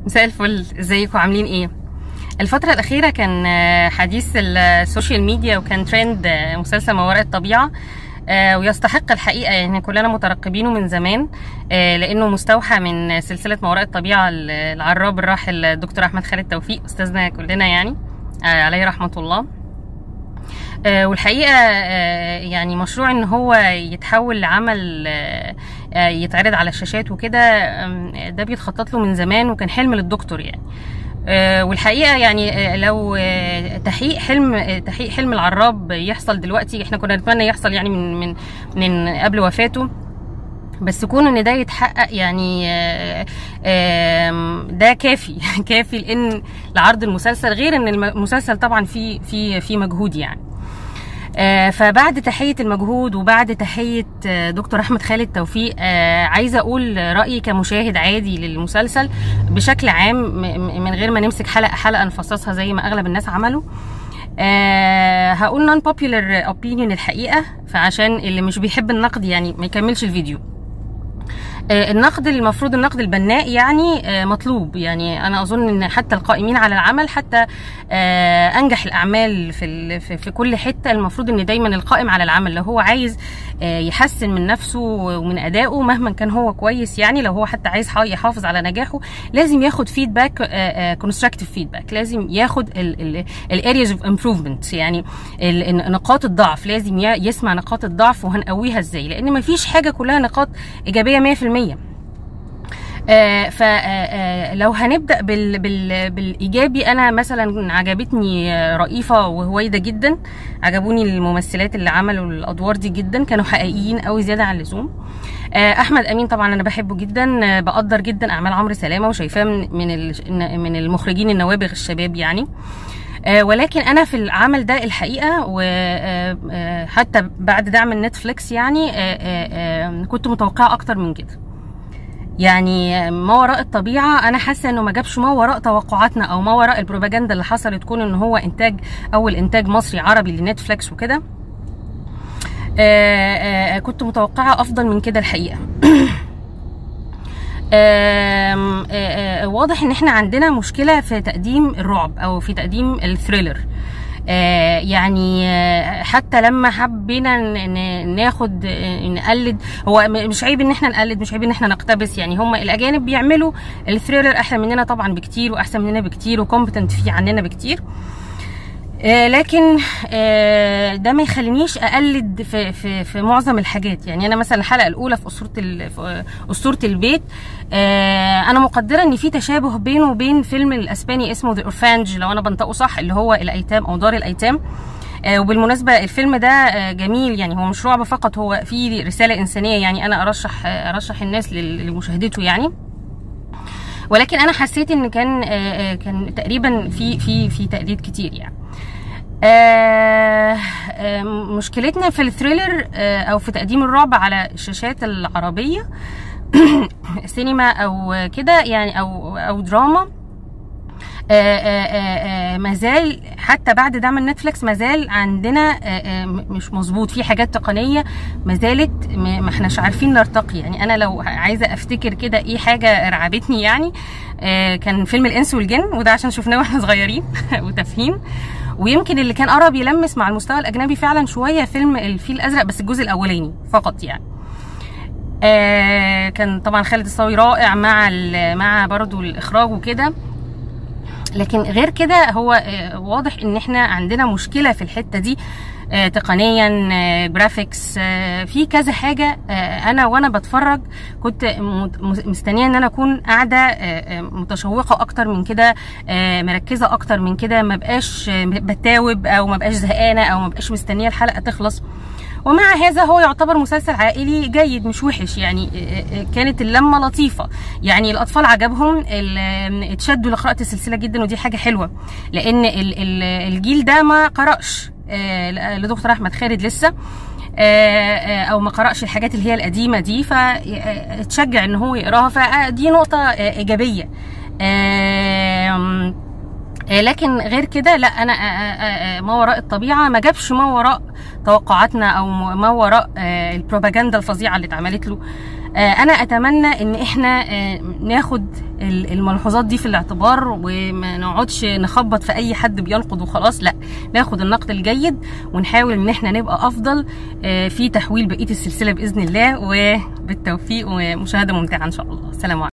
مساء الفل ازيكم عاملين ايه الفترة الأخيرة كان آه، حديث السوشيال ميديا وكان ترند آه، مسلسل ما وراء الطبيعة آه، ويستحق الحقيقة يعني كلنا مترقبينه من زمان آه، لأنه مستوحى من سلسلة ما وراء الطبيعة العراب الراحل الدكتور أحمد خالد توفيق أستاذنا كلنا يعني آه، عليه رحمة الله آه، والحقيقه آه، يعني مشروع ان هو يتحول لعمل آه، آه، يتعرض على الشاشات وكده آم، ده بيتخطط له من زمان وكان حلم للدكتور يعني آه، والحقيقه يعني آه، لو آه، تحقيق حلم آه، تحقيق حلم العراب يحصل دلوقتي احنا كنا نتمنى يحصل يعني من من من قبل وفاته بس كون ان ده يتحقق يعني آه، آم، ده كافي كافي لان لعرض المسلسل غير ان الم- المسلسل طبعا فيه فيه فيه مجهود يعني آه، فبعد تحية المجهود وبعد تحية آه، دكتور أحمد خالد توفيق آه، عايزة أقول رأيي كمشاهد عادي للمسلسل بشكل عام م- م- من غير ما نمسك حلقة حلقة نفصصها زي ما أغلب الناس عملوا آه هقول نون popular opinion الحقيقة فعشان اللي مش بيحب النقد يعني ما يكملش الفيديو آه، النقد المفروض النقد البناء يعني آه، مطلوب يعني انا اظن ان حتى القائمين على العمل حتى آه، انجح الاعمال في ال- في في كل حته المفروض ان دايما القائم على العمل لو هو عايز آه، يحسن من نفسه ومن ادائه مهما كان هو كويس يعني لو هو حتى عايز حا- يحافظ على نجاحه لازم ياخد فيدباك كونستراكتيف فيدباك لازم ياخد الارياز اوف امبروفمنت يعني ال- ال- نقاط الضعف لازم ي- يسمع نقاط الضعف وهنقويها ازاي لان مفيش حاجه كلها نقاط ايجابيه 100% فلو هنبدا بال بال بالايجابي انا مثلا عجبتني آه، رئيفه وهويده جدا عجبوني الممثلات اللي عملوا الادوار دي جدا كانوا حقيقيين قوي زياده عن اللزوم آه، احمد امين طبعا انا بحبه جدا آه، بقدر جدا اعمال عمرو سلامه وشايفاه من من ال- من المخرجين النوابغ الشباب يعني آه، ولكن انا في العمل ده الحقيقه وحتى بعد دعم النتفليكس يعني آه، آه، آه، كنت متوقعه اكتر من كده يعني ما وراء الطبيعة أنا حاسة إنه ما جابش ما وراء توقعاتنا أو ما وراء البروباجندا اللي حصلت تكون إن هو إنتاج أول إنتاج مصري عربي لنتفليكس وكده آه، آه، كنت متوقعة أفضل من كده الحقيقة آم، آه، آه، واضح ان احنا عندنا مشكله في تقديم الرعب او في تقديم الثريلر آه، يعني آه، حتى لما حبينا ن- ن- ناخد آه، نقلد هو م- مش عيب ان احنا نقلد مش عيب ان احنا نقتبس يعني هم الاجانب بيعملوا الثريلر احسن مننا طبعا بكتير واحسن مننا بكتير وكومبتنت فيه عننا بكتير آه، لكن آه، ده ما يخلينيش اقلد في في في معظم الحاجات يعني انا مثلا الحلقه الاولى في اسطوره ال- في، آه، اسطوره البيت آه، انا مقدره ان في تشابه بينه وبين فيلم الاسباني اسمه ذا اورفانج لو انا بنطقه صح اللي هو الايتام او دار الايتام آه، وبالمناسبه الفيلم ده آه، جميل يعني هو مش رعب فقط هو فيه رساله انسانيه يعني انا ارشح آه، ارشح الناس لل- لمشاهدته يعني ولكن انا حسيت ان كان آه، آه، كان تقريبا في في في تقليد كتير يعني آه، آه، مشكلتنا في الثريلر آه، او في تقديم الرعب على الشاشات العربيه سينما او كده يعني او او دراما آه، آه، آه، آه، مازال حتى بعد دعم النتفليكس مازال عندنا آه، آه، م- مش مظبوط في حاجات تقنيه ما زالت م- ما احناش عارفين نرتقي يعني انا لو عايزه افتكر كده ايه حاجه رعبتني يعني آه، كان فيلم الانس والجن وده عشان شفناه واحنا صغيرين وتافهين ويمكن اللي كان قرب يلمس مع المستوى الاجنبي فعلا شويه فيلم الفيل الازرق بس الجزء الاولاني فقط يعني آه كان طبعا خالد الصاوي رائع مع ال- مع برضو الاخراج وكده لكن غير كده هو آه، واضح ان احنا عندنا مشكله في الحته دي آه، تقنيا آه، جرافيكس آه، في كذا حاجه آه، انا وانا بتفرج كنت مت- مستنيه ان انا اكون قاعده آه، آه، متشوقه اكتر من كده آه، مركزه اكتر من كده ما بقاش آه، بتاوب او ما بقاش زهقانه او ما بقاش مستنيه الحلقه تخلص ومع هذا هو يعتبر مسلسل عائلي جيد مش وحش يعني آه، آه، كانت اللمه لطيفه يعني الاطفال عجبهم ال- آه، اتشدوا لقراءه السلسله جدا ودي حاجه حلوه لان ال- ال- الجيل ده ما قراش آه، لدكتور احمد خالد لسه آه، آه، او ما قراش الحاجات اللي هي القديمه دي فاتشجع ان هو يقراها فدي نقطه آه، ايجابيه آم، آه، لكن غير كده لا انا آه، آه، آه، ما وراء الطبيعه ما جابش ما وراء توقعاتنا او ما وراء آه، البروباجندا الفظيعه اللي اتعملت له انا اتمنى ان احنا ناخد الملحوظات دي في الاعتبار وما نقعدش نخبط في اي حد بينقد وخلاص لا ناخد النقد الجيد ونحاول ان احنا نبقى افضل في تحويل بقيه السلسله باذن الله وبالتوفيق ومشاهده ممتعه ان شاء الله سلام عليكم